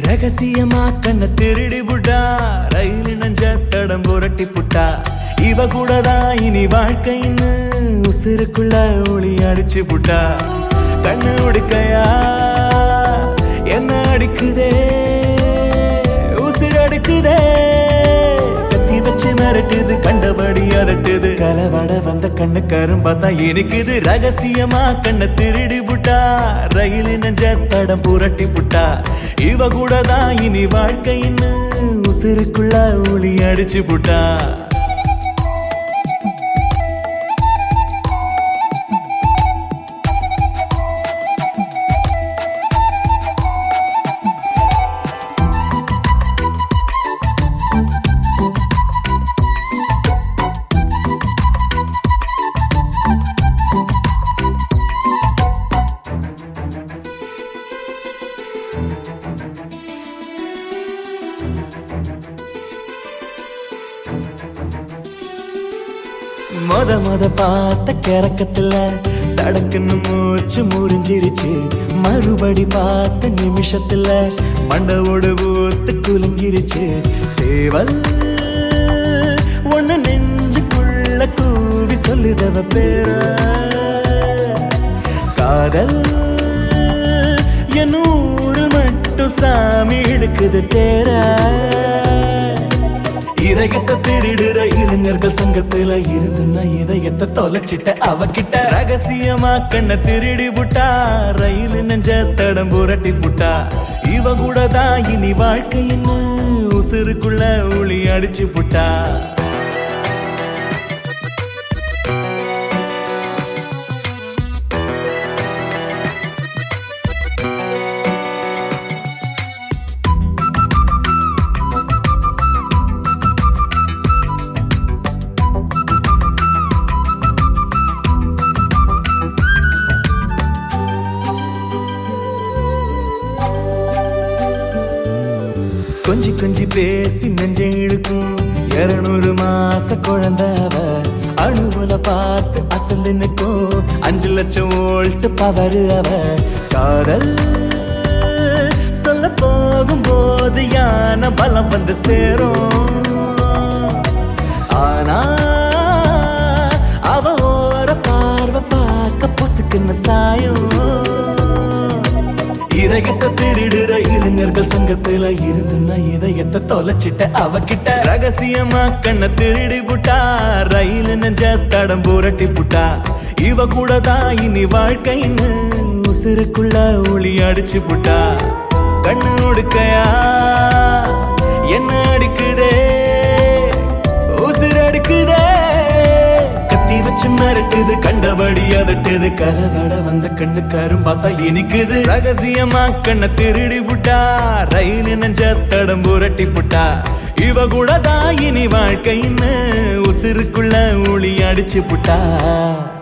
ரகசியமா கண்ண திருடி புட்டா ரயில் நஞ்ச தடம் புரட்டி புட்டா இவ கூடதான் இனி வாழ்க்கைன்னு உசுருக்குள்ள ஒளி அடிச்சு புட்டா கண்ணு உடுக்கையா என்ன அடிக்குதே உசிர் அடிக்குதே கத்தி வச்சு மிரட்டுது கண்டபடி அரட்டுது கலவட வந்த கண்ணு கரும்பாத்தா இனிக்குது ரகசியமா கண்ண திருடி புட்டா ரயில் நெஞ்ச தடம் புரட்டி புட்டா இவ கூட தான் இனி வாழ்க்கைன்னு உசுருக்குள்ள ஒளி அடிச்சு புட்டா மொத மொத பார்த்த கிறக்கத்துல சடக்குன்னு மூச்சு முறிஞ்சிருச்சு மறுபடி பார்த்த நிமிஷத்துல மண்டவோடு ஊத்து குலுங்கிருச்சு சேவல் ஒண்ணு நெஞ்சுக்குள்ள கூவி சொல்லுதவ பேர காதல் என் ஊரில் மட்டும் சாமி எடுக்குது தேர இதயத்தை திருடுற இளைஞர்கள் சங்கத்துல இருந்து நான் இதயத்தை தொலைச்சிட்ட அவகிட்ட ரகசியமா கண்ண திருடி புட்டா ரயில் நெஞ்ச தடம் புரட்டி புட்டா இவ கூட தான் இனி வாழ்க்கைன்னு உசுருக்குள்ள ஒளி அடிச்சு புட்டா கொஞ்சி கொஞ்சி பேசி நெஞ்சை இழுக்கும் இருநூறு மாச குழந்தை அவ அணுகுல பார்த்து அசந்து நிற்கும் அஞ்சு லட்சம் வோல்ட் பவர் அவ காதல் சொல்ல போகும் போது யான பலம் வந்து சேரும் ஆனா அவ ஓர பார்வை பார்க்க பொசுக்குன்னு சாயும் இதயத்தை திருடுற இளைஞர்கள் சங்கத்துல இருந்து நான் இதயத்தை தொலைச்சிட்ட அவகிட்ட ரகசியமா கண்ண திருடி புட்டா ரயில் நெஞ்ச தடம் புரட்டி புட்டா இவ கூட தான் இனி வாழ்க்கைன்னு உசுருக்குள்ள ஒளி அடிச்சு புட்டா கண்ணு உடுக்கையா என்ன அடிக்குதே உசுர் அடிக்குதே கத்தி வச்சு மிரட்டுது கண்டபடி அதட்டுது கலவட வந்த கண்ணு கரும்பாத்தா இனிக்குது ரகசியமா கண்ண திருடி புட்டா ரயில் நெஞ்ச தடம் புரட்டி புட்டா இவ கூட தான் இனி வாழ்க்கைன்னு உசுருக்குள்ள ஒளி அடிச்சு புட்டா